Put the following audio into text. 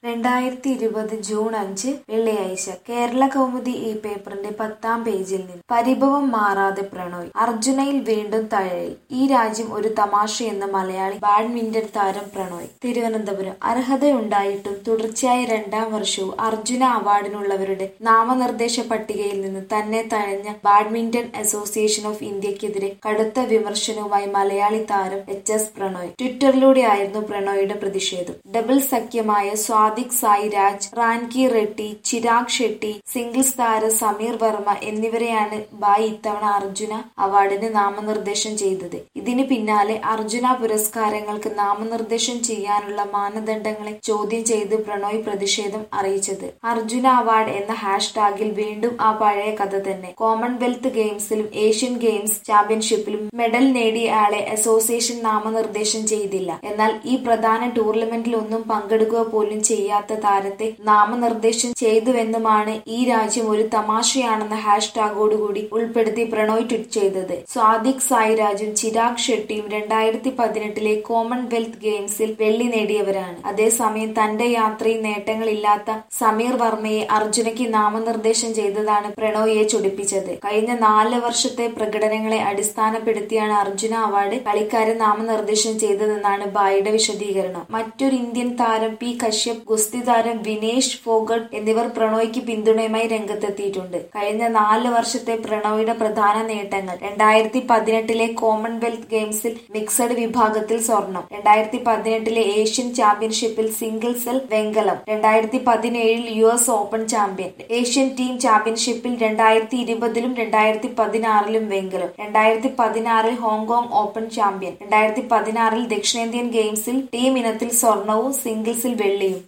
രണ്ടായിരത്തി ഇരുപത് ജൂൺ അഞ്ച് വെള്ളിയാഴ്ച കേരള കൗമുദി ഈ പേപ്പറിന്റെ പത്താം പേജിൽ നിന്ന് പരിഭവം മാറാതെ പ്രണോയ് അർജുനയിൽ വീണ്ടും തഴയിൽ ഈ രാജ്യം ഒരു തമാശയെന്ന് മലയാളി ബാഡ്മിന്റൺ താരം പ്രണോയ് തിരുവനന്തപുരം അർഹതയുണ്ടായിട്ടും തുടർച്ചയായ രണ്ടാം വർഷവും അർജുന അവാർഡിനുള്ളവരുടെ നാമനിർദ്ദേശ പട്ടികയിൽ നിന്ന് തന്നെ തഴഞ്ഞ ബാഡ്മിന്റൺ അസോസിയേഷൻ ഓഫ് ഇന്ത്യക്കെതിരെ കടുത്ത വിമർശനവുമായി മലയാളി താരം എച്ച് എസ് പ്രണോയ് ട്വിറ്ററിലൂടെയായിരുന്നു പ്രണോയുടെ പ്രതിഷേധം ഡബിൾ സഖ്യമായ സ്വാദിക് സായി രാജ് റാൻകി റെഡ്ഡി ചിരാഗ് ഷെട്ടി സിംഗിൾസ് താരം സമീർ വർമ്മ എന്നിവരെയാണ് ബായ് ഇത്തവണ അർജുന അവാർഡിന് നാമനിർദ്ദേശം ചെയ്തത് ഇതിന് പിന്നാലെ അർജുന പുരസ്കാരങ്ങൾക്ക് നാമനിർദ്ദേശം ചെയ്യാനുള്ള മാനദണ്ഡങ്ങളെ ചോദ്യം ചെയ്ത് പ്രണോയ് പ്രതിഷേധം അറിയിച്ചത് അർജുന അവാർഡ് എന്ന ഹാഷ്ടാഗിൽ വീണ്ടും ആ പഴയ കഥ തന്നെ കോമൺവെൽത്ത് ഗെയിംസിലും ഏഷ്യൻ ഗെയിംസ് ചാമ്പ്യൻഷിപ്പിലും മെഡൽ നേടിയ ആളെ അസോസിയേഷൻ നാമനിർദ്ദേശം ചെയ്തില്ല എന്നാൽ ഈ പ്രധാന ടൂർണമെന്റിലൊന്നും പങ്കെടുക്കുക പോലും ചെയ്യാത്ത താരത്തെ നാമനിർദ്ദേശം ചെയ്തുവെന്നുമാണ് ഈ രാജ്യം ഒരു തമാശയാണെന്ന ഹാഷ്ടാഗോടുകൂടി ഉൾപ്പെടുത്തി പ്രണോയ് ട്വീറ്റ് ചെയ്തത് സ്വാദിക് സായിരാജും ചിരാഗ് ഷെട്ടിയും രണ്ടായിരത്തി പതിനെട്ടിലെ കോമൺവെൽത്ത് ഗെയിംസിൽ വെള്ളി നേടിയവരാണ് അതേസമയം തന്റെ യാത്രയിൽ നേട്ടങ്ങളില്ലാത്ത സമീർ വർമ്മയെ അർജുനയ്ക്ക് നാമനിർദ്ദേശം ചെയ്തതാണ് പ്രണോയിയെ ചൊടിപ്പിച്ചത് കഴിഞ്ഞ നാല് വർഷത്തെ പ്രകടനങ്ങളെ അടിസ്ഥാനപ്പെടുത്തിയാണ് അർജുന അവാർഡ് കളിക്കാരെ നാമനിർദ്ദേശം ചെയ്തതെന്നാണ് ബായിയുടെ വിശദീകരണം മറ്റൊരു ഇന്ത്യൻ താരം പി കശ്യപ് ഗുസ്തി താരം വിനേഷ് ഫോഗട്ട് എന്നിവർ പ്രണോയ്ക്ക് പിന്തുണയുമായി രംഗത്തെത്തിയിട്ടുണ്ട് കഴിഞ്ഞ നാല് വർഷത്തെ പ്രണോയുടെ പ്രധാന നേട്ടങ്ങൾ രണ്ടായിരത്തി പതിനെട്ടിലെ കോമൺവെൽത്ത് ഗെയിംസിൽ മിക്സഡ് വിഭാഗത്തിൽ സ്വർണം രണ്ടായിരത്തി പതിനെട്ടിലെ ഏഷ്യൻ ചാമ്പ്യൻഷിപ്പിൽ സിംഗിൾസിൽ വെങ്കലം രണ്ടായിരത്തി പതിനേഴിൽ U S open champion Asian team ചാമ്പ്യൻഷിപ്പിൽ രണ്ടായിരത്തി ഇരുപതിലും രണ്ടായിരത്തി പതിനാറിലും വെങ്കലം രണ്ടായിരത്തി പതിനാറിൽ ഹോങ്കോങ് ഓപ്പൺ ചാമ്പ്യൻ രണ്ടായിരത്തി പതിനാറിൽ ദക്ഷിണേന്ത്യൻ ഗെയിംസിൽ ടീം ഇനത്തിൽ സ്വർണവും സിംഗിൾസിൽ വെള്ളിയും